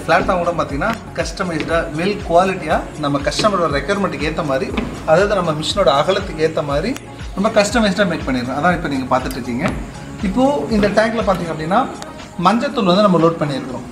platform கூட பார்த்தீங்கன்னா கஸ்டமைஸ்டாக well குவாலிட்டியாக நம்ம கஸ்டமரோட ரெக்குயர்மெண்ட்டுக்கு ஏற்ற மாதிரி அதாவது நம்ம மிஷினோட அகலத்துக்கு ஏற்ற மாதிரி நம்ம கஸ்டமைஸ்டாக மேக் பண்ணிடுறோம் அதான் இப்போ நீங்கள் பார்த்துட்டு இருக்கீங்க இப்போது இந்த டேங்க்கில் பார்த்தீங்க அப்படின்னா மஞ்சத்தூள் வந்து நம்ம லோட் பண்ணியிருக்கிறோம்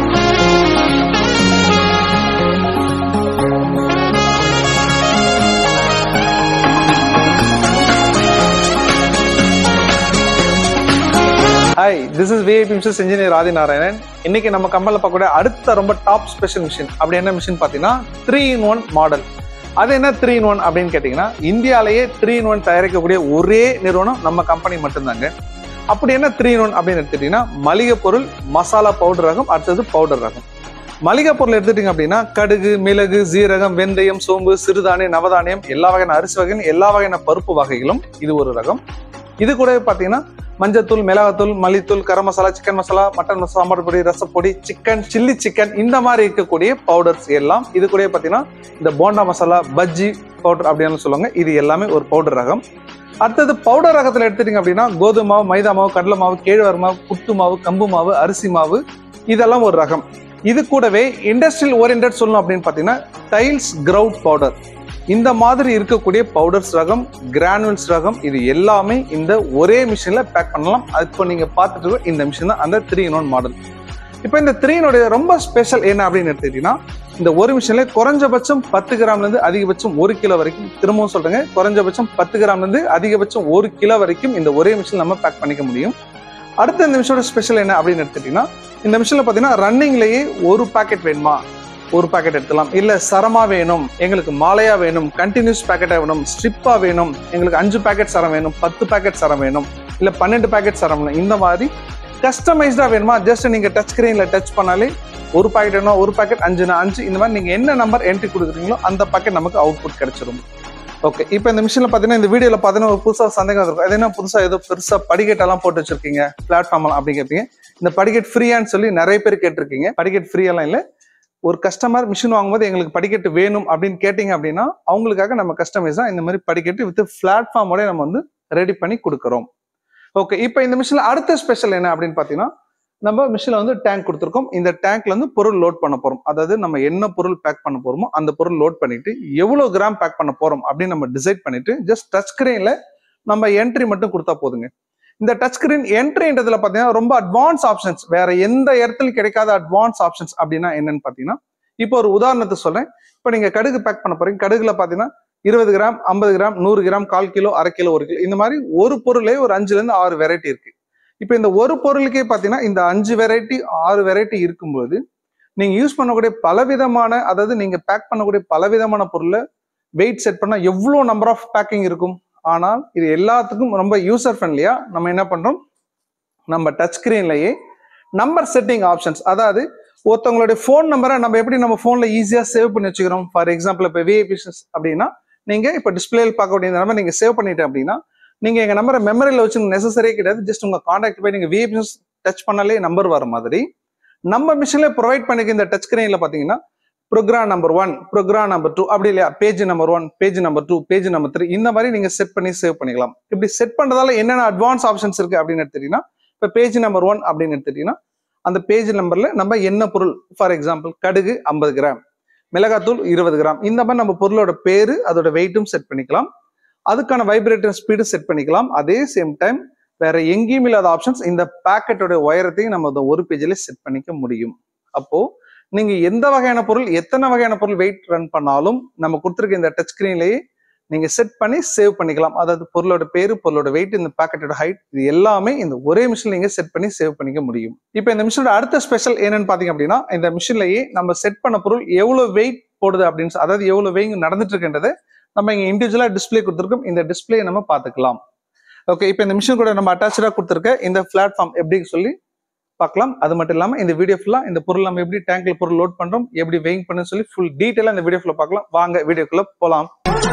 hi this is VIP machines engineer Adi Narayanan இன்னைக்கு நம்ம கம்பெனியில் பார்க்கக்கூடிய அடுத்த ரொம்ப டாப் ஸ்பெஷல் மிஷின் அப்படி என்ன மிஷின் பார்த்தீங்கன்னா த்ரீ இன் ஒன் மாடல் அது என்ன த்ரீ இன் ஒன் அப்படின்னு கேட்டிங்கன்னா இந்தியாவிலேயே த்ரீ இன் ஒன் தயாரிக்கக்கூடிய ஒரே நிறுவனம் நம்ம கம்பெனி மட்டும்தாங்க அப்படி என்ன த்ரீ இன் ஒன் அப்படின்னு எடுத்துட்டீங்கன்னா மளிகை பொருள் மசாலா பவுடர் ரகம் அடுத்தது பவுடர் ரகம் மளிகை பொருள் எடுத்துட்டீங்க அப்படின்னா கடுகு மிளகு சீரகம் வெந்தயம் சோம்பு சிறுதானியம் நவதானியம் எல்லா வகையான அரிசி வகையும் எல்லா வகையான பருப்பு வகைகளும் இது ஒரு ரகம் இது கூட பார்த்தீங்கன்னா மஞ்சத்தூள் மிளகாத்தூள் மல்லித்தூள் கரம் மசாலா சிக்கன் மசாலா மட்டன் மசாலா சாம்பார் பொடி ரசப்பொடி சிக்கன் சில்லி சிக்கன் இந்த மாதிரி இருக்கக்கூடிய பவுடர்ஸ் எல்லாம் இது கூட பார்த்தீங்கன்னா இந்த போண்டா மசாலா பஜ்ஜி பவுடர் அப்படின்னு சொல்லுவாங்க இது எல்லாமே ஒரு பவுடர் ரகம் அடுத்தது பவுடர் ரகத்தில் எடுத்துட்டீங்க அப்படின்னா கோதுமை மாவு மைதா மாவு கடலை மாவு கேழ்வரகு மாவு புட்டு மாவு கம்பு மாவு அரிசி மாவு இதெல்லாம் ஒரு ரகம் இது கூடவே இண்டஸ்ட்ரியல் ஓரியன்ட் சொல்லணும் அப்படின்னு பார்த்தீங்கன்னா டைல்ஸ் கிரவுட் பவுடர் இந்த மாதிரி இருக்கக்கூடிய பவுடர்ஸ் ரகம் கிரானுவல்ஸ் ரகம் இது எல்லாமே இந்த ஒரே மிஷின்ல பேக் பண்ணலாம் இப்போ நீங்க பார்த்துட்டு இருக்க இந்த மிஷின் தான் அந்த த்ரீ இன் ஒன் மாடல் இப்போ இந்த த்ரீனுடைய ரொம்ப ஸ்பெஷல் என்ன அப்படின்னு எடுத்துக்கிட்டீங்கன்னா இந்த ஒரு மிஷின்ல குறைஞ்சபட்சம் பத்து கிராம்ல இருந்து அதிகபட்சம் ஒரு கிலோ வரைக்கும் திரும்பவும் சொல்றேங்க குறைஞ்சபட்சம் பத்து கிராம்ல இருந்து அதிகபட்சம் ஒரு கிலோ வரைக்கும் இந்த ஒரே மிஷின் நம்ம பேக் பண்ணிக்க முடியும் அடுத்த இந்த மிஷினோட ஸ்பெஷல் என்ன அப்படின்னு எடுத்துக்கிட்டீங்கன்னா இந்த மிஷின்ல பார்த்தீங்கன்னா ரன்னிங்லேயே ஒரு பாக்கெட் வேணுமா ஒரு பாக்கெட் எடுத்துலாம் இல்ல சரமா வேணும் எங்களுக்கு மாலையா வேணும் கண்டினியூஸ் பேக்கெட்டா வேணும் ஸ்ட்ரிப்பா வேணும் எங்களுக்கு அஞ்சு பாக்கெட் சரம் வேணும் பத்து பாக்கெட் சரம் வேணும் இல்ல பன்னெண்டு பாக்கெட் சரம் வேணும் இந்த மாதிரி கஸ்டமைஸ்டா வேணுமா ஜஸ்ட் நீங்க டச் ஸ்கிரீன்ல டச் பண்ணாலே ஒரு பாக்கெட் வேணும் ஒரு பாக்கெட் அஞ்சுனா அஞ்சு இந்த மாதிரி நீங்க என்ன நம்பர் என்ட்ரி கொடுக்குறீங்களோ அந்த பாக்கெட் நமக்கு அவுட்புட் கிடைச்சிரும் ஓகே இப்போ இந்த மிஷினில் பார்த்தீங்கன்னா இந்த வீடியோவில் பார்த்தீங்கன்னா ஒரு புதுசாக சந்தேகம் இருக்கும் அது என்ன புதுசாக ஏதோ பெருசாக படிக்கட்டெல்லாம் போட்டு வச்சிருக்கீங்க பிளாட்ஃபார்ம்லாம் அப்படி கேட்பீங்க இந்த படிக்கட் ஃப்ரீயான்னு சொல்லி நிறைய பேர் கேட்டிருக்கீங்க படிக்கட் ஃப்ரீயெல்லாம் இல்லை ஒரு கஸ்டமர் மிஷின் வாங்கும்போது எங்களுக்கு படிக்கட்டு வேணும் அப்படின்னு கேட்டிங்க அப்படின்னா அவங்களுக்காக நம்ம கஸ்டமைஸாக இந்த மாதிரி படிக்கட்டு வித் பிளாட்ஃபார்மோட நம்ம வந்து ரெடி பண்ணி கொடுக்குறோம் ஓகே இப்போ இந்த மிஷினில் அடுத்த ஸ்பெஷல் என்ன அப்படின்னு பார்த்தீங்கன்னா நம்ம மிஷினில் வந்து டேங்க் கொடுத்துருக்கோம் இந்த டேங்க்ல வந்து பொருள் லோட் பண்ண போறோம் அதாவது நம்ம என்ன பொருள் பேக் பண்ண போறோமோ அந்த பொருள் லோட் பண்ணிட்டு எவ்வளவு கிராம் பேக் பண்ண போறோம் அப்படின்னு நம்ம டிசைட் பண்ணிட்டு ஜஸ்ட் டச் ஸ்கிரீன்ல நம்ம என்ட்ரி மட்டும் கொடுத்தா போதுங்க இந்த டச் ஸ்கிரீன் என்ட்ரின்றதுல பாத்தீங்கன்னா ரொம்ப அட்வான்ஸ் ஆப்ஷன்ஸ் வேற எந்த இடத்துலயும் கிடைக்காத அட்வான்ஸ் ஆப்ஷன்ஸ் அப்படின்னா என்னன்னு பாத்தீங்கன்னா இப்போ ஒரு உதாரணத்தை சொல்றேன் இப்போ நீங்க கடுகு பேக் பண்ண போறீங்க கடுகுல பாத்தீங்கன்னா இருபது கிராம் ஐம்பது கிராம் நூறு கிராம் கால் கிலோ அரை கிலோ ஒரு கிலோ இந்த மாதிரி ஒரு பொருளே ஒரு அஞ்சுல இருந்து ஆறு வெரைட்டி இருக்கு இப்போ இந்த ஒரு பொருளுக்கே பார்த்தீங்கன்னா இந்த அஞ்சு வெரைட்டி ஆறு வெரைட்டி இருக்கும்போது நீங்க யூஸ் பண்ணக்கூடிய பலவிதமான அதாவது நீங்க பேக் பண்ணக்கூடிய பலவிதமான பொருளை வெயிட் செட் பண்ணா எவ்வளோ நம்பர் ஆஃப் பேக்கிங் இருக்கும் ஆனால் இது எல்லாத்துக்கும் ரொம்ப யூசர் ஃப்ரெண்ட்லியா நம்ம என்ன பண்றோம் நம்ம டச் ஸ்கிரீன்லயே நம்பர் செட்டிங் ஆப்ஷன்ஸ் அதாவது ஒருத்தவங்களுடைய ஃபோன் நம்பரை நம்ம எப்படி நம்ம ஃபோன்ல ஈஸியா சேவ் பண்ணி வச்சுக்கிறோம் ஃபார் எக்ஸாம்பிள் இப்போ விஐபிஷன்ஸ் அப்படின்னா நீங்க இப்போ டிஸ்பிளேல பார்க்கக்கூடிய இந்த நம்பர் நீங்க சேவ் பண்ணிட்டேன் அப்படின்னா நீங்க எங்க நம்பரை மெமரியில் வச்சு நெசசரியே கிடையாது ஜஸ்ட் உங்க கான்டாக்ட் போய் நீங்க விஐபிஎஸ் டச் பண்ணாலே நம்பர் வர மாதிரி நம்ம மிஷின்ல ப்ரொவைட் பண்ணிக்க இந்த டச் ஸ்கிரீன்ல பாத்தீங்கன்னா program number one program number two அப்படி இல்லையா page number one page number two page number three இந்த மாதிரி நீங்க செட் பண்ணி சேவ் பண்ணிக்கலாம் இப்படி செட் பண்றதால என்னென்ன அட்வான்ஸ் ஆப்ஷன்ஸ் இருக்கு அப்படின்னு எடுத்துட்டீங்கன்னா இப்போ பேஜ் நம்பர் ஒன் அப்படின்னு எடுத்துட்டீங்கன்னா அந்த பேஜ் நம்பர்ல நம்ம என்ன பொருள் ஃபார் எக்ஸாம்பிள் கடுகு ஐம்பது கிராம் மிளகாத்தூள் இருபது கிராம் இந்த மாதிரி நம்ம பொருளோட பேரு அதோட வெயிட்டும் செட் பண்ணிக்கலாம் அதுக்கான வைப்ரேட்டர் ஸ்பீடு செட் பண்ணிக்கலாம் அதே சேம் டைம் வேற எங்கேயும் இல்லாத ஆப்ஷன்ஸ் இந்த பேக்கெட்டோட உயரத்தையும் நம்ம அந்த ஒரு பேஜில் செட் பண்ணிக்க முடியும் அப்போ நீங்க எந்த வகையான பொருள் எத்தனை வகையான பொருள் வெயிட் ரன் பண்ணாலும் நம்ம கொடுத்துருக்க இந்த டச் ஸ்கிரீன்லயே நீங்க செட் பண்ணி சேவ் பண்ணிக்கலாம் அதாவது பொருளோட பேரு பொருளோட வெயிட் இந்த பேக்கெட்டோட ஹைட் இது எல்லாமே இந்த ஒரே மிஷின் நீங்க செட் பண்ணி சேவ் பண்ணிக்க முடியும் இப்போ இந்த மிஷினோட அடுத்த ஸ்பெஷல் என்னன்னு பாத்தீங்க அப்படின்னா இந்த மிஷின்லயே நம்ம செட் பண்ண பொருள் எவ்வளவு வெயிட் போடுது அப்படின்னு அதாவது எவ்வளவு வெயிட் நடந்துட்டு இருக்குன்றதை நம்ம இங்க இண்டிவிஜுவலா டிஸ்பிளே கொடுத்துருக்கோம் இந்த டிஸ்பிளே நம்ம பார்த்துக்கலாம் ஓகே இப்போ இந்த மிஷின் கூட நம்ம அட்டாச்சா கொடுத்துருக்க இந்த பிளாட்ஃபார்ம் எப்படி சொல்லி பார்க்கலாம் அது மட்டும் இல்லாம இந்த வீடியோ ஃபுல்லா இந்த பொருள் நம்ம எப்படி டேங்க்ல பொருள் லோட் பண்றோம் எப்படி வெயிங் பண்ணு சொல்லி ஃபுல் டீட்டெயிலா இந்த வீடியோ ஃபுல்லா பார்க்கலாம் வாங்க வீடியோக்குள்ள போலாம்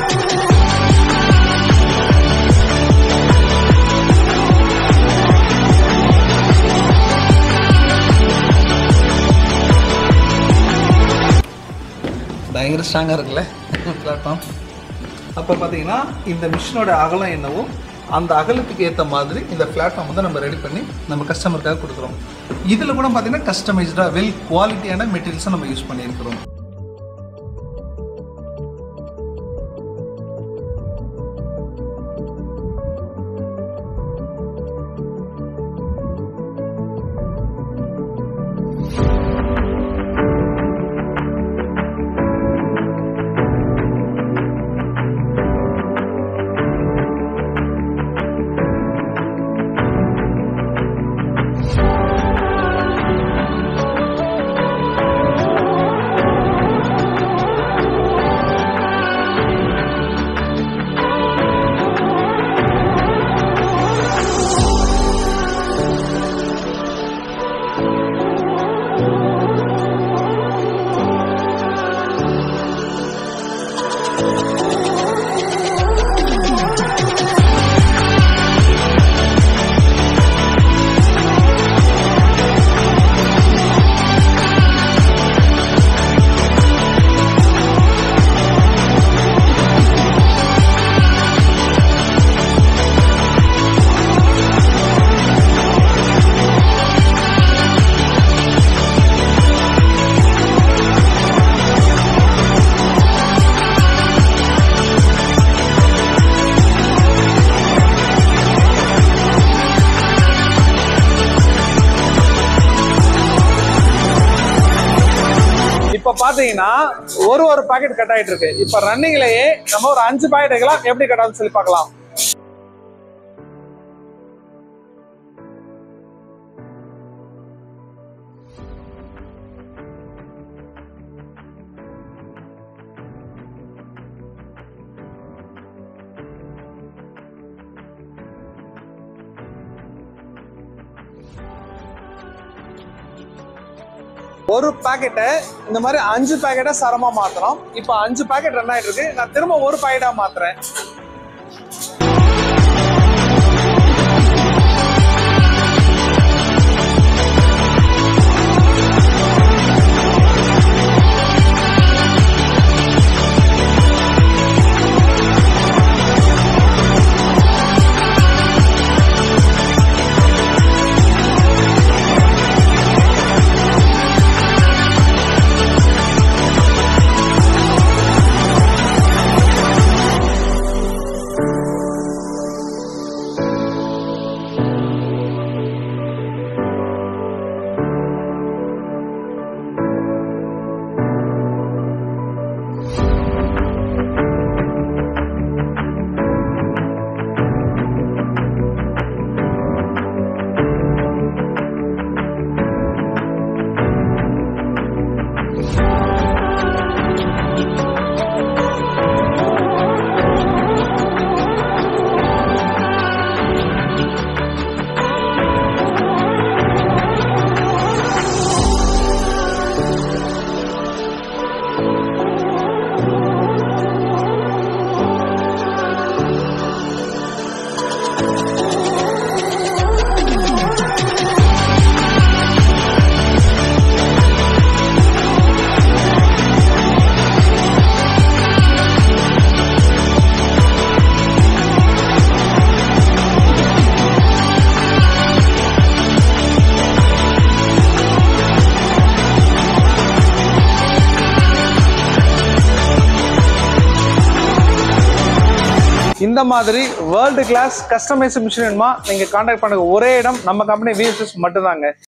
பயங்கர ஸ்ட்ராங்காக இருக்குல்ல பிளாட்ஃபார்ம் அப்போ பார்த்தீங்கன்னா இந்த மிஷினோட அகலம் என்னவோ அந்த அகலத்துக்கு ஏற்ற மாதிரி இந்த பிளாட்ஃபார்ம் வந்து நம்ம ரெடி பண்ணி நம்ம கஸ்டமருக்காக கொடுக்குறோம் இதில் கூட பார்த்தீங்கன்னா கஸ்டமைஸ்டாக வெல் குவாலிட்டியான மெட்டீரியல்ஸை நம்ம யூஸ் பண்ணியிருக்கிறோம் இப்ப பாத்தீங்கன்னா ஒரு ஒரு பாக்கெட் கட் ஆயிட்டு இருக்கு இப்ப ரன்னிங்லயே நம்ம ஒரு அஞ்சு பாக்கெட் வைக்கலாம் எப்படி கட் ஆகுதுன்னு சொல்லி பார்க்கலாம் ஒரு பாக்கெட்டை இந்த மாதிரி அஞ்சு பாக்கெட்டை சரமா மாத்துறோம் இப்போ அஞ்சு பாக்கெட் ரன் ஆயிட்டு இருக்கு நான் திரும்ப ஒரு பாக்கெட்டா மாத்துறேன் இந்த மாதிரி வேர்ல்டு கிளாஸ் கஸ்டமைஸ் மிஷின் வேணுமா நீங்க கான்டாக்ட் பண்ணுங்க ஒரே இடம் நம்ம கம்பெனி விஎஸ்எஸ் மட்டும்தாங்க